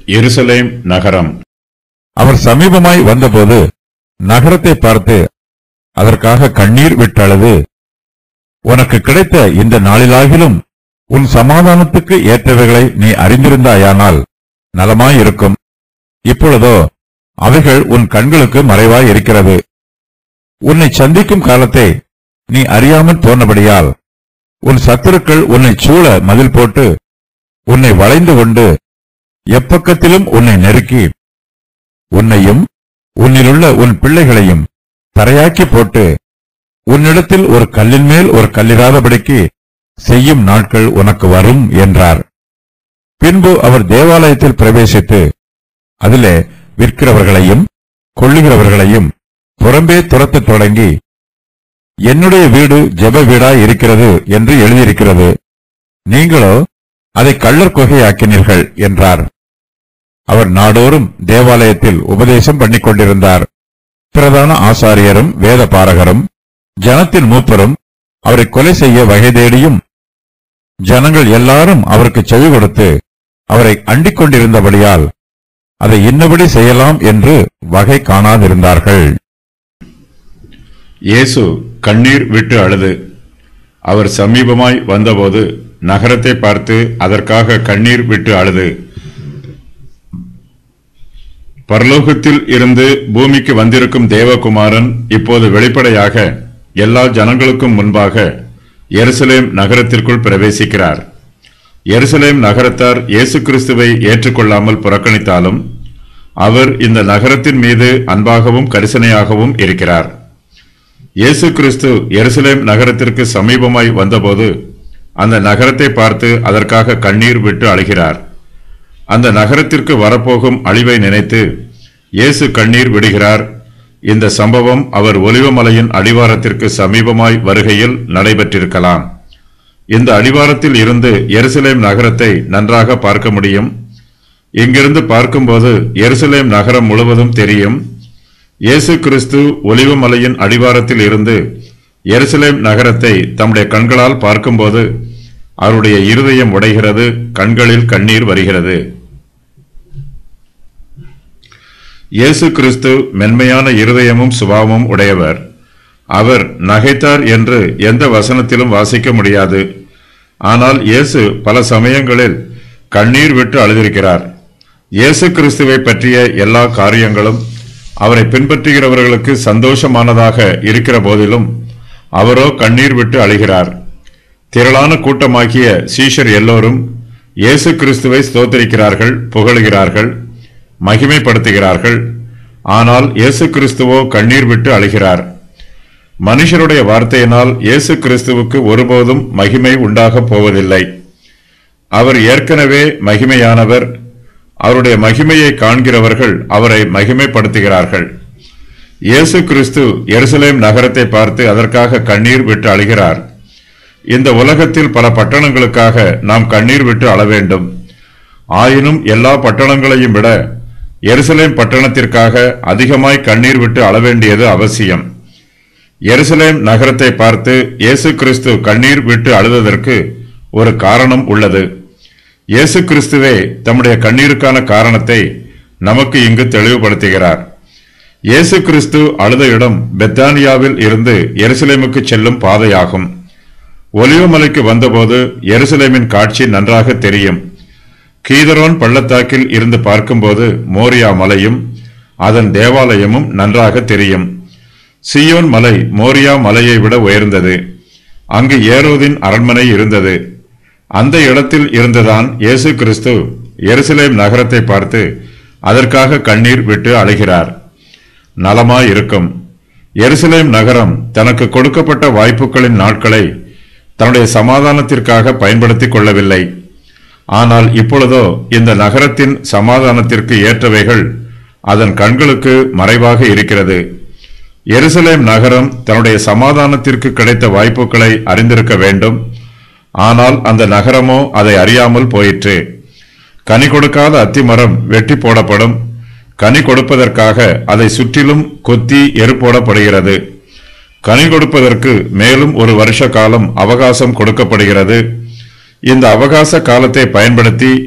எருசலேம் நகரம் அவர் சமீபமாய் வந்தபோது நகரத்தை பார்த்து அதற்காக கண்ணீர் விட்டழுது உனக்கு கிடைத்த இந்த நாளிலாகிலும் உன் சமாதானத்துக்கு ஏற்றவைகளை நீ அறிந்திருந்தாயானால் நலமாயிருக்கும் இப்பொழுதோ அவைகள் உன் கண்களுக்கு மறைவாய் இருக்கிறது உன்னை சந்திக்கும் காலத்தை நீ அறியாமல் போனபடியால் உன் சத்துருக்கள் உன்னை சூழ மதில் போட்டு உன்னை வளைந்து கொண்டு எப்பக்கத்திலும் உன்னை நெருக்கி உன்னையும் உன்னிலுள்ள உன் பிள்ளைகளையும் தரையாக்கி போட்டு உன்னிடத்தில் ஒரு கல்லின் மேல் ஒரு கல்லிராதபடிக்கு செய்யும் நாட்கள் உனக்கு வரும் என்றார் பின்பு அவர் தேவாலயத்தில் பிரவேசித்து அதிலே விற்கிறவர்களையும் கொள்ளுகிறவர்களையும் புறம்பே துரத்தத் தொடங்கி என்னுடைய வீடு ஜெப வீடாய் இருக்கிறது என்று எழுதியிருக்கிறது நீங்களோ அதை கள்ளர் கொகையாக்கினீர்கள் என்றார் அவர் நாடோறும் தேவாலயத்தில் உபதேசம் பண்ணிக் கொண்டிருந்தார் பிரதான ஆசாரியரும் வேத பாரகரும் ஜனத்தின் மூப்பரும் அவரை கொலை செய்ய வகை தேடியும் ஜனங்கள் எல்லாரும் அவருக்கு செவி கொடுத்து அவரை அண்டிக் கொண்டிருந்தபடியால் அதை இன்னபடி செய்யலாம் என்று வகை காணாதிருந்தார்கள் இயேசு கண்ணீர் விட்டு அழுது அவர் சமீபமாய் வந்தபோது நகரத்தை பார்த்து அதற்காக கண்ணீர் விட்டு அழுது பரலோகத்தில் இருந்து பூமிக்கு வந்திருக்கும் தேவகுமாரன் இப்போது வெளிப்படையாக எல்லா ஜனங்களுக்கும் முன்பாக எருசலேம் நகரத்திற்குள் பிரவேசிக்கிறார் எருசலேம் நகரத்தார் இயேசு கிறிஸ்துவை ஏற்றுக்கொள்ளாமல் புறக்கணித்தாலும் அவர் இந்த நகரத்தின் மீது அன்பாகவும் கரிசனையாகவும் இருக்கிறார் இயேசு கிறிஸ்து எருசலேம் நகரத்திற்கு சமீபமாய் வந்தபோது அந்த நகரத்தை பார்த்து அதற்காக கண்ணீர் விட்டு அழுகிறார் அந்த நகரத்திற்கு வரப்போகும் அழிவை நினைத்து இயேசு கண்ணீர் விடுகிறார் இந்த சம்பவம் அவர் ஒலிவமலையின் அடிவாரத்திற்கு சமீபமாய் வருகையில் நடைபெற்றிருக்கலாம் இந்த அடிவாரத்தில் இருந்து எருசலேம் நகரத்தை நன்றாக பார்க்க முடியும் இங்கிருந்து பார்க்கும்போது எருசலேம் நகரம் முழுவதும் தெரியும் இயேசு கிறிஸ்து ஒலிவமலையின் அடிவாரத்தில் இருந்து எருசலேம் நகரத்தை தம்முடைய கண்களால் பார்க்கும்போது அவருடைய இருதயம் உடைகிறது கண்களில் கண்ணீர் வருகிறது இயேசு கிறிஸ்து மென்மையான இருதயமும் சுபாவமும் உடையவர் அவர் நகைத்தார் என்று எந்த வசனத்திலும் வாசிக்க முடியாது ஆனால் இயேசு பல சமயங்களில் கண்ணீர் விட்டு அழுதிருக்கிறார் இயேசு கிறிஸ்துவை பற்றிய எல்லா காரியங்களும் அவரை பின்பற்றுகிறவர்களுக்கு சந்தோஷமானதாக இருக்கிற போதிலும் அவரோ கண்ணீர் விட்டு அழுகிறார் திரளான கூட்டமாகிய சீஷர் எல்லோரும் இயேசு கிறிஸ்துவை ஸ்தோத்தரிக்கிறார்கள் புகழுகிறார்கள் மகிமைப்படுத்துகிறார்கள் ஆனால் இயேசு கிறிஸ்துவோ கண்ணீர் விட்டு அழுகிறார் மனுஷருடைய வார்த்தையினால் இயேசு கிறிஸ்துவுக்கு ஒருபோதும் மகிமை உண்டாகப் போவதில்லை அவர் ஏற்கனவே மகிமையானவர் அவருடைய மகிமையை காண்கிறவர்கள் அவரை மகிமைப்படுத்துகிறார்கள் இயேசு கிறிஸ்து எருசலேம் நகரத்தை பார்த்து அதற்காக கண்ணீர் விட்டு அழுகிறார் இந்த உலகத்தில் பல பட்டணங்களுக்காக நாம் கண்ணீர் விட்டு அழ வேண்டும் ஆயினும் எல்லா பட்டணங்களையும் விட எருசலேம் பட்டணத்திற்காக அதிகமாய் கண்ணீர் விட்டு அழ வேண்டியது அவசியம் எருசலேம் நகரத்தை பார்த்து இயேசு கிறிஸ்து கண்ணீர் விட்டு அழுததற்கு ஒரு காரணம் உள்ளது இயேசு கிறிஸ்துவே தம்முடைய கண்ணீருக்கான காரணத்தை நமக்கு இங்கு தெளிவுபடுத்துகிறார் இயேசு கிறிஸ்து அழுத இடம் பெத்தானியாவில் இருந்து எருசலேமுக்கு செல்லும் பாதையாகும் ஒலிவமலைக்கு வந்தபோது எருசலேமின் காட்சி நன்றாக தெரியும் கீதரோன் பள்ளத்தாக்கில் இருந்து பார்க்கும்போது மோரியா மலையும் அதன் தேவாலயமும் நன்றாக தெரியும் சியோன் மலை மோரியா மலையை விட உயர்ந்தது அங்கு ஏரோதின் அரண்மனை இருந்தது அந்த இடத்தில் இருந்துதான் இயேசு கிறிஸ்து எருசலேம் நகரத்தை பார்த்து அதற்காக கண்ணீர் விட்டு அழுகிறார் நலமாய் இருக்கும் எருசலேம் நகரம் தனக்கு கொடுக்கப்பட்ட வாய்ப்புகளின் நாட்களை தன்னுடைய சமாதானத்திற்காக பயன்படுத்திக் கொள்ளவில்லை ஆனால் இப்பொழுதோ இந்த நகரத்தின் சமாதானத்திற்கு ஏற்றவைகள் அதன் கண்களுக்கு மறைவாக இருக்கிறது எருசலேம் நகரம் தன்னுடைய சமாதானத்திற்கு கிடைத்த வாய்ப்புகளை அறிந்திருக்க வேண்டும் ஆனால் அந்த நகரமோ அதை அறியாமல் போயிற்று கனி கொடுக்காத அத்திமரம் வெட்டி போடப்படும் கனி கொடுப்பதற்காக அதை சுற்றிலும் கொத்தி எரு போடப்படுகிறது கனி கொடுப்பதற்கு மேலும் ஒரு வருஷ காலம் அவகாசம் கொடுக்கப்படுகிறது இந்த அவகாச காலத்தை பயன்படுத்தி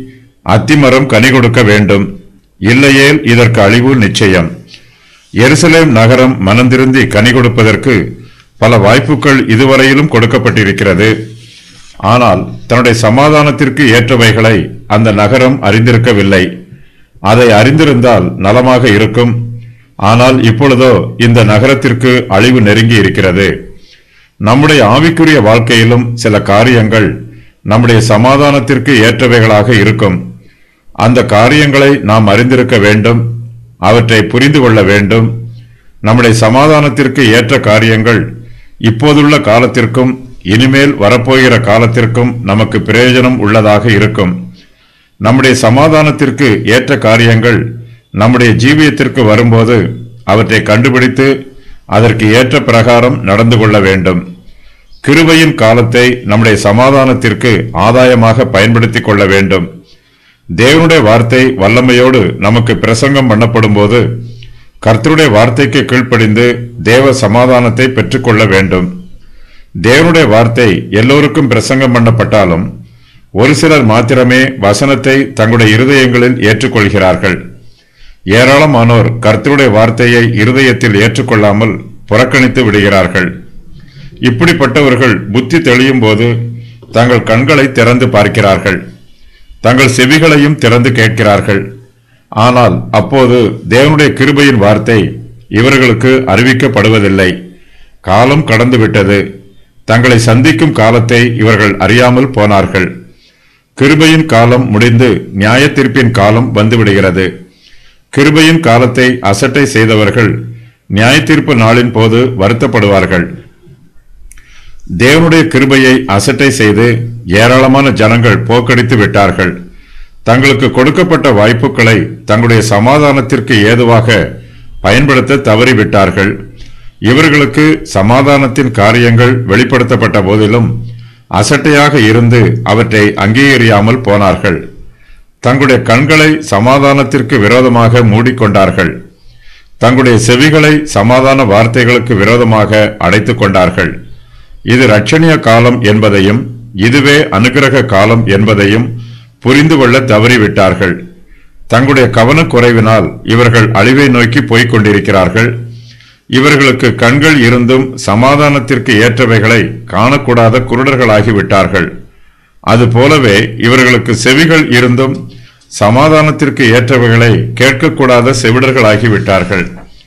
அத்திமரம் கனி கொடுக்க வேண்டும் இல்லையேல் இதற்கு அழிவு நிச்சயம் எருசலேம் நகரம் மனந்திருந்தி கனி கொடுப்பதற்கு பல வாய்ப்புகள் இதுவரையிலும் கொடுக்கப்பட்டிருக்கிறது ஆனால் தன்னுடைய சமாதானத்திற்கு ஏற்றவைகளை அந்த நகரம் அறிந்திருக்கவில்லை அதை அறிந்திருந்தால் நலமாக இருக்கும் ஆனால் இப்பொழுதோ இந்த நகரத்திற்கு அழிவு நெருங்கி இருக்கிறது நம்முடைய ஆவிக்குரிய வாழ்க்கையிலும் சில காரியங்கள் நம்முடைய சமாதானத்திற்கு ஏற்றவைகளாக இருக்கும் அந்த காரியங்களை நாம் அறிந்திருக்க வேண்டும் அவற்றை புரிந்து கொள்ள வேண்டும் நம்முடைய சமாதானத்திற்கு ஏற்ற காரியங்கள் இப்போதுள்ள காலத்திற்கும் இனிமேல் வரப்போகிற காலத்திற்கும் நமக்கு பிரயோஜனம் உள்ளதாக இருக்கும் நம்முடைய சமாதானத்திற்கு ஏற்ற காரியங்கள் நம்முடைய ஜீவியத்திற்கு வரும்போது அவற்றை கண்டுபிடித்து அதற்கு ஏற்ற பிரகாரம் நடந்து கொள்ள வேண்டும் கிருபையின் காலத்தை நம்முடைய சமாதானத்திற்கு ஆதாயமாக பயன்படுத்திக் கொள்ள வேண்டும் தேவனுடைய வார்த்தை வல்லமையோடு நமக்கு பிரசங்கம் பண்ணப்படும் போது கர்த்தருடைய வார்த்தைக்கு கீழ்ப்படிந்து தேவ சமாதானத்தை பெற்றுக்கொள்ள வேண்டும் தேவனுடைய வார்த்தை எல்லோருக்கும் பிரசங்கம் பண்ணப்பட்டாலும் ஒரு சிலர் மாத்திரமே வசனத்தை தங்களுடைய இருதயங்களில் ஏற்றுக்கொள்கிறார்கள் ஏராளமானோர் கர்த்தருடைய வார்த்தையை இருதயத்தில் ஏற்றுக்கொள்ளாமல் புறக்கணித்து விடுகிறார்கள் இப்படிப்பட்டவர்கள் புத்தி தெளியும் போது தங்கள் கண்களை திறந்து பார்க்கிறார்கள் தங்கள் செவிகளையும் திறந்து கேட்கிறார்கள் ஆனால் அப்போது தேவனுடைய கிருபையின் வார்த்தை இவர்களுக்கு அறிவிக்கப்படுவதில்லை காலம் கடந்துவிட்டது தங்களை சந்திக்கும் காலத்தை இவர்கள் அறியாமல் போனார்கள் கிருபையின் காலம் முடிந்து நியாயத்தீர்ப்பின் காலம் வந்துவிடுகிறது கிருபையின் காலத்தை அசட்டை செய்தவர்கள் நியாயத்தீர்ப்பு நாளின் போது வருத்தப்படுவார்கள் தேவனுடைய கிருபையை அசட்டை செய்து ஏராளமான ஜனங்கள் போக்கடித்து விட்டார்கள் தங்களுக்கு கொடுக்கப்பட்ட வாய்ப்புகளை தங்களுடைய சமாதானத்திற்கு ஏதுவாக பயன்படுத்த தவறிவிட்டார்கள் இவர்களுக்கு சமாதானத்தின் காரியங்கள் வெளிப்படுத்தப்பட்ட போதிலும் அசட்டையாக இருந்து அவற்றை அங்கீகரியாமல் போனார்கள் தங்களுடைய கண்களை சமாதானத்திற்கு விரோதமாக மூடிக்கொண்டார்கள் தங்களுடைய செவிகளை சமாதான வார்த்தைகளுக்கு விரோதமாக அடைத்துக் கொண்டார்கள் இது ரட்சணிய காலம் என்பதையும் இதுவே அனுகிரக காலம் என்பதையும் புரிந்து கொள்ள தவறிவிட்டார்கள் தங்களுடைய கவனக்குறைவினால் இவர்கள் அழிவை நோக்கி போய்க் கொண்டிருக்கிறார்கள் இவர்களுக்கு கண்கள் இருந்தும் சமாதானத்திற்கு ஏற்றவைகளை காணக்கூடாத குருடர்களாகி விட்டார்கள் அதுபோலவே இவர்களுக்கு செவிகள் இருந்தும் சமாதானத்திற்கு ஏற்றவைகளை கேட்கக்கூடாத செவிடர்களாகி விட்டார்கள்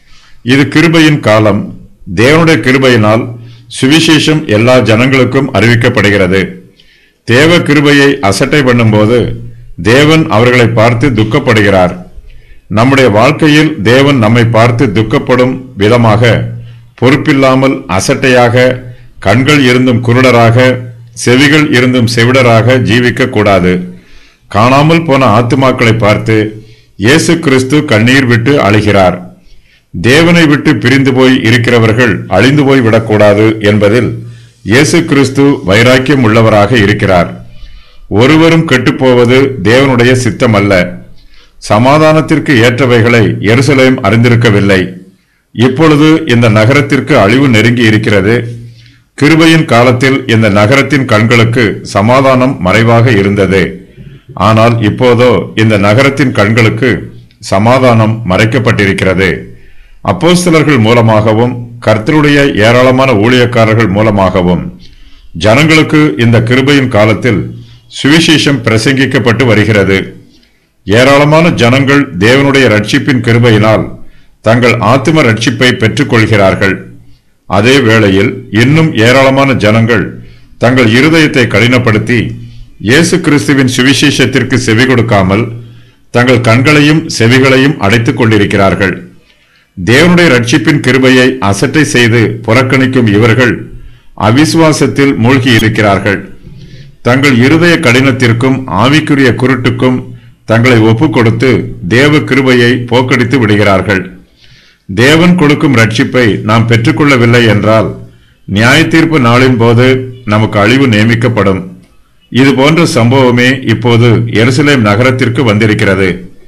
இது கிருபையின் காலம் தேவனுடைய கிருபையினால் சுவிசேஷம் எல்லா ஜனங்களுக்கும் அறிவிக்கப்படுகிறது தேவ கிருபையை அசட்டை பண்ணும்போது தேவன் அவர்களை பார்த்து துக்கப்படுகிறார் நம்முடைய வாழ்க்கையில் தேவன் நம்மை பார்த்து துக்கப்படும் விதமாக பொறுப்பில்லாமல் அசட்டையாக கண்கள் இருந்தும் குருடராக செவிகள் இருந்தும் செவிடராக ஜீவிக்க கூடாது காணாமல் போன ஆத்துமாக்களை பார்த்து இயேசு கிறிஸ்து கண்ணீர் விட்டு அழுகிறார் தேவனை விட்டு பிரிந்து போய் இருக்கிறவர்கள் அழிந்து போய் விடக்கூடாது என்பதில் இயேசு கிறிஸ்து வைராக்கியம் உள்ளவராக இருக்கிறார் ஒருவரும் கெட்டுப்போவது தேவனுடைய சித்தம் அல்ல சமாதானத்திற்கு ஏற்றவைகளை எருசலேம் அறிந்திருக்கவில்லை இப்பொழுது இந்த நகரத்திற்கு அழிவு நெருங்கி இருக்கிறது கிருபையின் காலத்தில் இந்த நகரத்தின் கண்களுக்கு சமாதானம் மறைவாக இருந்தது ஆனால் இப்போதோ இந்த நகரத்தின் கண்களுக்கு சமாதானம் மறைக்கப்பட்டிருக்கிறது அப்போஸ்தலர்கள் மூலமாகவும் கர்த்தருடைய ஏராளமான ஊழியக்காரர்கள் மூலமாகவும் ஜனங்களுக்கு இந்த கிருபையின் காலத்தில் சுவிசேஷம் பிரசங்கிக்கப்பட்டு வருகிறது ஏராளமான ஜனங்கள் தேவனுடைய ரட்சிப்பின் கிருபையினால் தங்கள் ஆத்தும ரட்சிப்பை பெற்றுக்கொள்கிறார்கள் அதே வேளையில் இன்னும் ஏராளமான ஜனங்கள் தங்கள் இருதயத்தை கடினப்படுத்தி இயேசு கிறிஸ்துவின் சுவிசேஷத்திற்கு செவி கொடுக்காமல் தங்கள் கண்களையும் செவிகளையும் அடைத்துக் கொண்டிருக்கிறார்கள் தேவனுடைய ரட்சிப்பின் கிருபையை அசட்டை செய்து புறக்கணிக்கும் இவர்கள் அவிசுவாசத்தில் மூழ்கி இருக்கிறார்கள் தங்கள் இருதய கடினத்திற்கும் ஆவிக்குரிய குருட்டுக்கும் தங்களை ஒப்புக் கொடுத்து தேவ கிருபையை போக்கடித்து விடுகிறார்கள் தேவன் கொடுக்கும் ரட்சிப்பை நாம் பெற்றுக்கொள்ளவில்லை என்றால் நியாய தீர்ப்பு நாளின் போது நமக்கு அழிவு நியமிக்கப்படும் இது போன்ற சம்பவமே இப்போது எருசலேம் நகரத்திற்கு வந்திருக்கிறது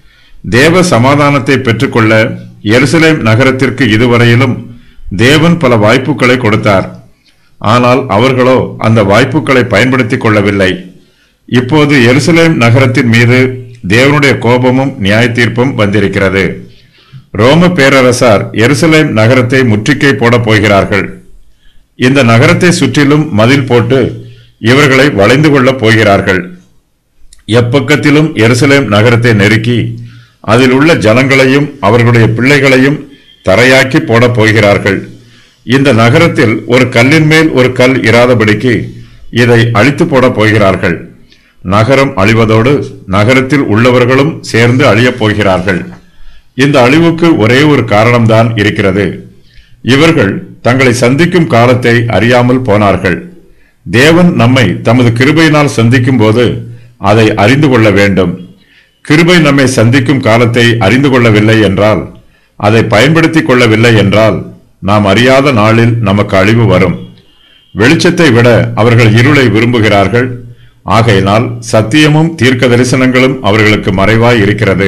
தேவ சமாதானத்தை பெற்றுக்கொள்ள எருசலேம் நகரத்திற்கு இதுவரையிலும் தேவன் பல வாய்ப்புகளை கொடுத்தார் ஆனால் அவர்களோ அந்த வாய்ப்புகளை பயன்படுத்திக் கொள்ளவில்லை இப்போது எருசலேம் நகரத்தின் மீது தேவனுடைய கோபமும் நியாய தீர்ப்பும் வந்திருக்கிறது ரோம பேரரசார் எருசலேம் நகரத்தை முற்றுகை போடப் போகிறார்கள் இந்த நகரத்தை சுற்றிலும் மதில் போட்டு இவர்களை வளைந்து கொள்ளப் போகிறார்கள் எப்பக்கத்திலும் எருசலேம் நகரத்தை நெருக்கி அதில் உள்ள ஜனங்களையும் அவர்களுடைய பிள்ளைகளையும் தரையாக்கி போடப் போகிறார்கள் இந்த நகரத்தில் ஒரு கல்லின் மேல் ஒரு கல் இராதபடிக்கு இதை அழித்து போடப் போகிறார்கள் நகரம் அழிவதோடு நகரத்தில் உள்ளவர்களும் சேர்ந்து அழியப் போகிறார்கள் இந்த அழிவுக்கு ஒரே ஒரு காரணம்தான் இருக்கிறது இவர்கள் தங்களை சந்திக்கும் காலத்தை அறியாமல் போனார்கள் தேவன் நம்மை தமது கிருபையினால் சந்திக்கும் போது அதை அறிந்து கொள்ள வேண்டும் கிருபை நம்மை சந்திக்கும் காலத்தை அறிந்து கொள்ளவில்லை என்றால் அதை பயன்படுத்திக் கொள்ளவில்லை என்றால் நாம் அறியாத நாளில் நமக்கு அழிவு வரும் வெளிச்சத்தை விட அவர்கள் இருளை விரும்புகிறார்கள் ஆகையினால் சத்தியமும் தீர்க்க தரிசனங்களும் அவர்களுக்கு மறைவாய் இருக்கிறது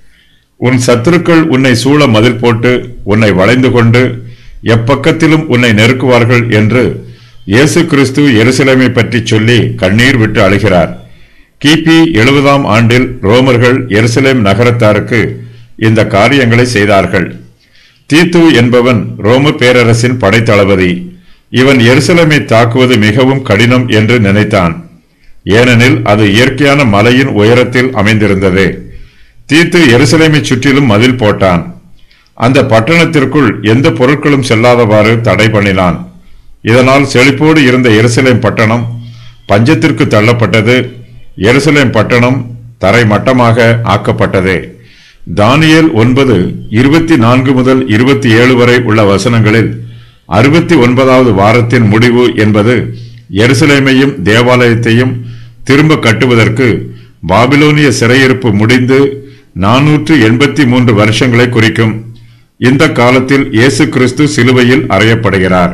உன் சத்துருக்கள் உன்னை சூழ மதில் போட்டு உன்னை வளைந்து கொண்டு எப்பக்கத்திலும் உன்னை நெருக்குவார்கள் என்று இயேசு கிறிஸ்து எருசலேமை பற்றி சொல்லி கண்ணீர் விட்டு அழுகிறார் கிபி எழுபதாம் ஆண்டில் ரோமர்கள் எருசலேம் நகரத்தாருக்கு இந்த காரியங்களை செய்தார்கள் தீத்து என்பவன் ரோம பேரரசின் படைத்தளபதி இவன் எருசலேமை தாக்குவது மிகவும் கடினம் என்று நினைத்தான் ஏனெனில் அது இயற்கையான மலையின் உயரத்தில் அமைந்திருந்தது தீத்து எருசலேமை சுற்றிலும் மதில் போட்டான் அந்த பட்டணத்திற்குள் எந்த பொருட்களும் செல்லாதவாறு தடை பண்ணினான் இதனால் செழிப்போடு இருந்த எருசலேம் பட்டணம் பஞ்சத்திற்கு தள்ளப்பட்டது எருசலேம் பட்டணம் தரை மட்டமாக ஆக்கப்பட்டது தானியேல் ஒன்பது இருபத்தி நான்கு முதல் இருபத்தி ஏழு வரை உள்ள வசனங்களில் அறுபத்தி ஒன்பதாவது வாரத்தின் முடிவு என்பது எருசலேமையும் தேவாலயத்தையும் திரும்ப கட்டுவதற்கு பாபிலோனிய சிறையிருப்பு முடிந்து நானூற்று எண்பத்தி மூன்று வருஷங்களை குறிக்கும் இந்த காலத்தில் இயேசு கிறிஸ்து சிலுவையில் அறையப்படுகிறார்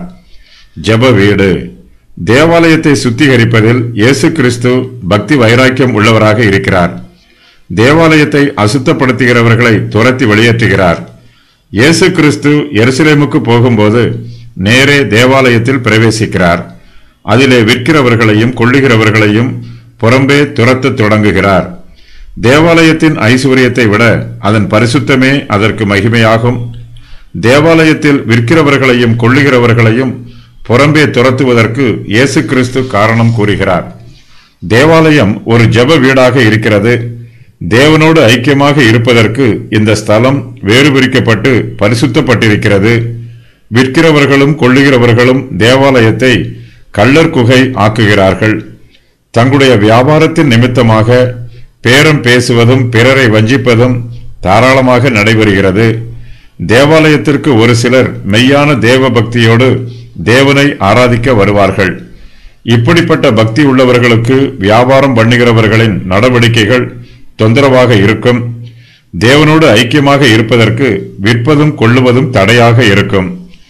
ஜெப வீடு தேவாலயத்தை சுத்திகரிப்பதில் இயேசு கிறிஸ்து பக்தி வைராக்கியம் உள்ளவராக இருக்கிறார் தேவாலயத்தை அசுத்தப்படுத்துகிறவர்களை துரத்தி வெளியேற்றுகிறார் இயேசு கிறிஸ்து எருசலேமுக்கு போகும்போது நேரே தேவாலயத்தில் பிரவேசிக்கிறார் அதிலே விற்கிறவர்களையும் கொள்ளுகிறவர்களையும் புறம்பே துரத்தத் தொடங்குகிறார் தேவாலயத்தின் ஐஸ்வர்யத்தை விட அதன் பரிசுத்தமே அதற்கு மகிமையாகும் தேவாலயத்தில் விற்கிறவர்களையும் கொள்ளுகிறவர்களையும் புறம்பே துரத்துவதற்கு இயேசு கிறிஸ்து காரணம் கூறுகிறார் தேவாலயம் ஒரு ஜெப வீடாக இருக்கிறது தேவனோடு ஐக்கியமாக இருப்பதற்கு இந்த ஸ்தலம் வேறு பிரிக்கப்பட்டு பரிசுத்தப்பட்டிருக்கிறது விற்கிறவர்களும் கொள்ளுகிறவர்களும் தேவாலயத்தை கள்ளர் குகை ஆக்குகிறார்கள் தங்களுடைய வியாபாரத்தின் நிமித்தமாக பேரம் பேசுவதும் பிறரை வஞ்சிப்பதும் தாராளமாக நடைபெறுகிறது தேவாலயத்திற்கு ஒரு சிலர் மெய்யான தேவ பக்தியோடு தேவனை ஆராதிக்க வருவார்கள் இப்படிப்பட்ட பக்தி உள்ளவர்களுக்கு வியாபாரம் பண்ணுகிறவர்களின் நடவடிக்கைகள் தொந்தரவாக இருக்கும் தேவனோடு ஐக்கியமாக இருப்பதற்கு விற்பதும் கொள்ளுவதும் தடையாக இருக்கும்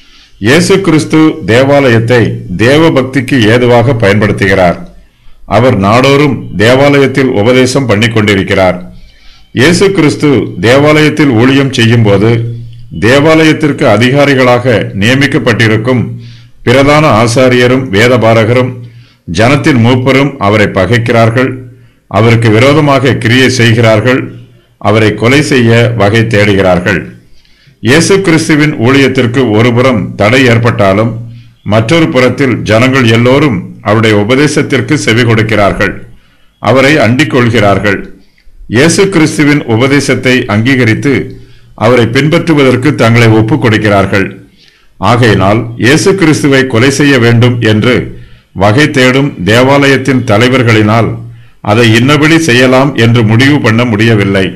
இயேசு கிறிஸ்து தேவாலயத்தை தேவ பக்திக்கு ஏதுவாக பயன்படுத்துகிறார் அவர் நாடோறும் தேவாலயத்தில் உபதேசம் பண்ணிக் கொண்டிருக்கிறார் இயேசு கிறிஸ்து தேவாலயத்தில் ஊழியம் செய்யும்போது தேவாலயத்திற்கு அதிகாரிகளாக நியமிக்கப்பட்டிருக்கும் பிரதான ஆசாரியரும் வேதபாரகரும் ஜனத்தின் மூப்பரும் அவரை பகைக்கிறார்கள் அவருக்கு விரோதமாக கிரியை செய்கிறார்கள் அவரை கொலை செய்ய வகை தேடுகிறார்கள் இயேசு கிறிஸ்துவின் ஊழியத்திற்கு ஒருபுறம் தடை ஏற்பட்டாலும் மற்றொரு புறத்தில் ஜனங்கள் எல்லோரும் அவருடைய உபதேசத்திற்கு செவி கொடுக்கிறார்கள் அவரை அண்டிக் கொள்கிறார்கள் இயேசு கிறிஸ்துவின் உபதேசத்தை அங்கீகரித்து அவரை பின்பற்றுவதற்கு தங்களை ஒப்புக் கொடுக்கிறார்கள் ஆகையினால் இயேசு கிறிஸ்துவை கொலை செய்ய வேண்டும் என்று வகை தேடும் தேவாலயத்தின் தலைவர்களினால் அதை இன்னபடி செய்யலாம் என்று முடிவு பண்ண முடியவில்லை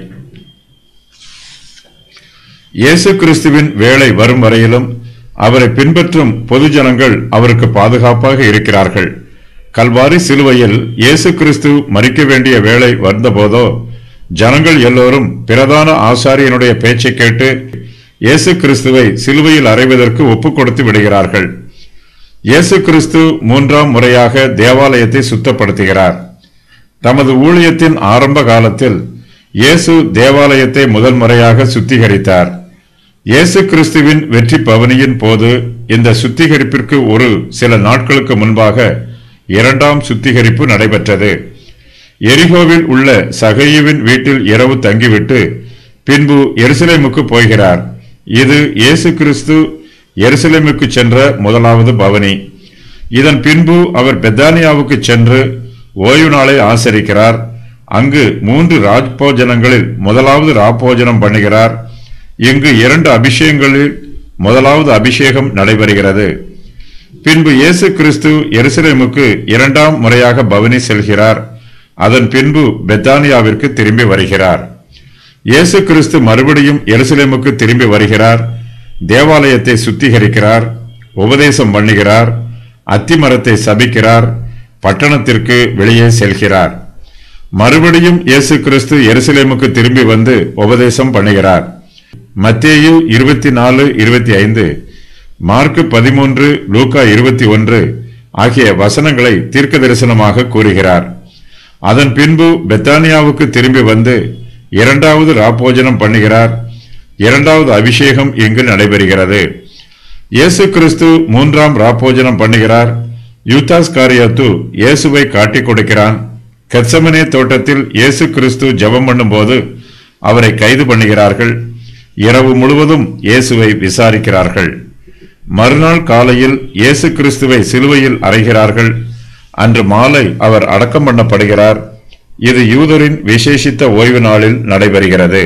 இயேசு கிறிஸ்துவின் வேலை வரும் வரையிலும் அவரை பின்பற்றும் பொதுஜனங்கள் அவருக்கு பாதுகாப்பாக இருக்கிறார்கள் கல்வாரி சிலுவையில் இயேசு கிறிஸ்து மறிக்க வேண்டிய வேலை வந்தபோதோ ஜனங்கள் எல்லோரும் பிரதான ஆசாரியனுடைய பேச்சை கேட்டு இயேசு கிறிஸ்துவை சிலுவையில் அறைவதற்கு ஒப்புக் கொடுத்து விடுகிறார்கள் இயேசு கிறிஸ்து மூன்றாம் முறையாக தேவாலயத்தை சுத்தப்படுத்துகிறார் தமது ஊழியத்தின் ஆரம்ப காலத்தில் இயேசு தேவாலயத்தை முதல் முறையாக சுத்திகரித்தார் இயேசு கிறிஸ்துவின் வெற்றி பவனியின் போது இந்த சுத்திகரிப்பிற்கு ஒரு சில நாட்களுக்கு முன்பாக இரண்டாம் சுத்திகரிப்பு நடைபெற்றது எரிகோவில் உள்ள சகையுவின் வீட்டில் இரவு தங்கிவிட்டு பின்பு எருசலேமுக்கு போகிறார் இது இயேசு கிறிஸ்து எருசலேமுக்கு சென்ற முதலாவது பவனி இதன் பின்பு அவர் பெத்தானியாவுக்கு சென்று ஓய்வு நாளை ஆசரிக்கிறார் அங்கு மூன்று ராஜ்போஜனங்களில் முதலாவது ராப்போஜனம் பண்ணுகிறார் இங்கு இரண்டு அபிஷேகங்களில் முதலாவது அபிஷேகம் நடைபெறுகிறது பின்பு இயேசு கிறிஸ்து எருசலேமுக்கு இரண்டாம் முறையாக பவனி செல்கிறார் அதன் பின்பு பெத்தானியாவிற்கு திரும்பி வருகிறார் இயேசு கிறிஸ்து மறுபடியும் எருசலேமுக்கு திரும்பி வருகிறார் தேவாலயத்தை சுத்திகரிக்கிறார் உபதேசம் பண்ணுகிறார் அத்திமரத்தை சபிக்கிறார் பட்டணத்திற்கு வெளியே செல்கிறார் மறுபடியும் இயேசு கிறிஸ்து எருசலேமுக்கு திரும்பி வந்து உபதேசம் பண்ணுகிறார் மத்தேயு இருபத்தி நாலு இருபத்தி ஐந்து மார்க்கு பதிமூன்று லூக்கா இருபத்தி ஒன்று ஆகிய வசனங்களை தீர்க்க தரிசனமாக கூறுகிறார் அதன் பின்பு பெத்தானியாவுக்கு திரும்பி வந்து இரண்டாவது ராப்போஜனம் பண்ணுகிறார் இரண்டாவது அபிஷேகம் இங்கு நடைபெறுகிறது இயேசு கிறிஸ்து மூன்றாம் ராப்போஜனம் பண்ணுகிறார் யூதாஸ் காரியத்து இயேசுவை காட்டிக் கொடுக்கிறான் கெத்சமனே தோட்டத்தில் இயேசு கிறிஸ்து ஜெபம் பண்ணும்போது அவரை கைது பண்ணுகிறார்கள் இரவு முழுவதும் இயேசுவை விசாரிக்கிறார்கள் மறுநாள் காலையில் இயேசு கிறிஸ்துவை சிலுவையில் அறைகிறார்கள் அன்று மாலை அவர் அடக்கம் பண்ணப்படுகிறார் இது யூதரின் விசேஷித்த ஓய்வு நாளில் நடைபெறுகிறது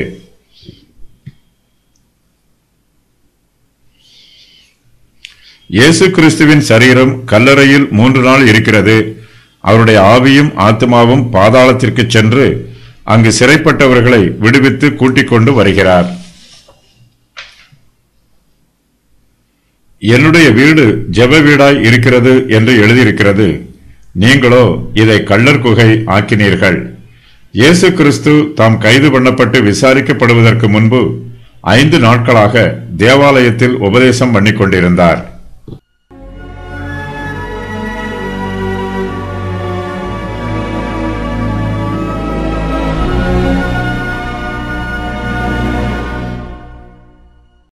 இயேசு கிறிஸ்துவின் சரீரம் கல்லறையில் மூன்று நாள் இருக்கிறது அவருடைய ஆவியும் ஆத்மாவும் பாதாளத்திற்கு சென்று அங்கு சிறைப்பட்டவர்களை விடுவித்து கூட்டிக் கொண்டு வருகிறார் என்னுடைய வீடு ஜெப வீடாய் இருக்கிறது என்று எழுதியிருக்கிறது நீங்களோ இதை கள்ளர் குகை ஆக்கினீர்கள் இயேசு கிறிஸ்து தாம் கைது பண்ணப்பட்டு விசாரிக்கப்படுவதற்கு முன்பு ஐந்து நாட்களாக தேவாலயத்தில் உபதேசம் பண்ணிக் கொண்டிருந்தார்